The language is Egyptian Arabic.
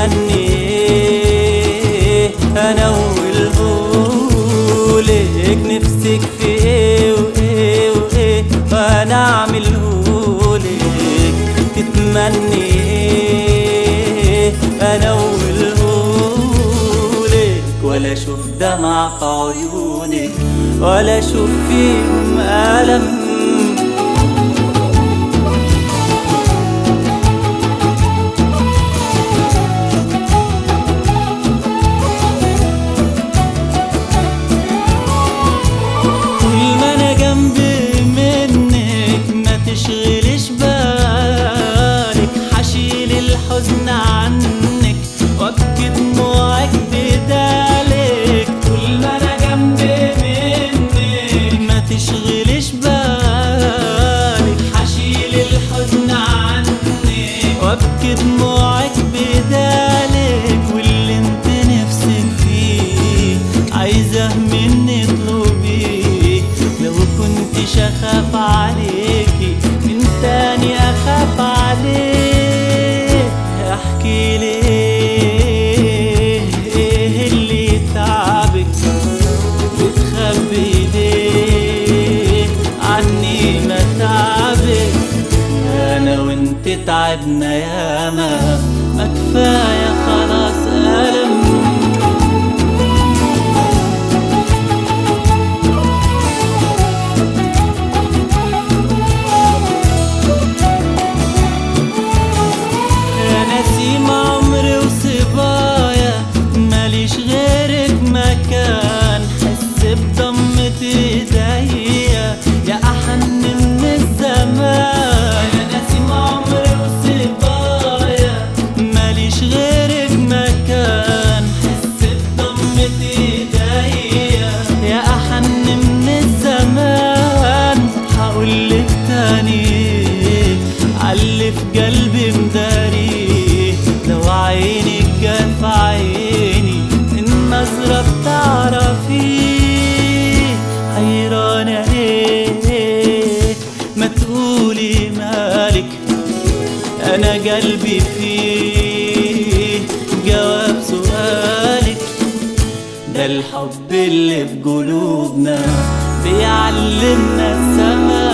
تتمني ايه انا اقولهولك نفسك في ايه وايه وايه وانا اعملهولك تتمني ايه انا اقولهولك ولا اشوف دمع في عيونك ولا اشوف فيهم الم طول ما انا جنبي منك ما تشغلش بالك حشيل الحزن عنك وابكي دموعك بدالك طول ما انا جنبي منك ما تشغلش بالك حشيل الحزن عنك وابكي دموعك بدالك واللي انت نفسك فيه عايزه مني اطلبيه لو كنتش اخاف عليكي من تاني اخاف عليه احكي ليه ايه اللي تعبك بتخبي ليه عني ما تعبك انا وانت تعبنا ياما ما كفايه خلاص الم يا نسيم عمري وصبايا ماليش غيرك مكان حس بضمة ايديا يا احن من الزمان يا نسيم عمري وصبايا ماليش غيرك مكان حس بضمة ايديا يا احن من الزمان هقولك تاني علي في قلبي مداري لو عينك جت في عيني النظرة بتعرفي حيرانة ليه ما تقولي مالك انا قلبي فيه جواب سؤالك ده الحب اللي في قلوبنا بيعلمنا السما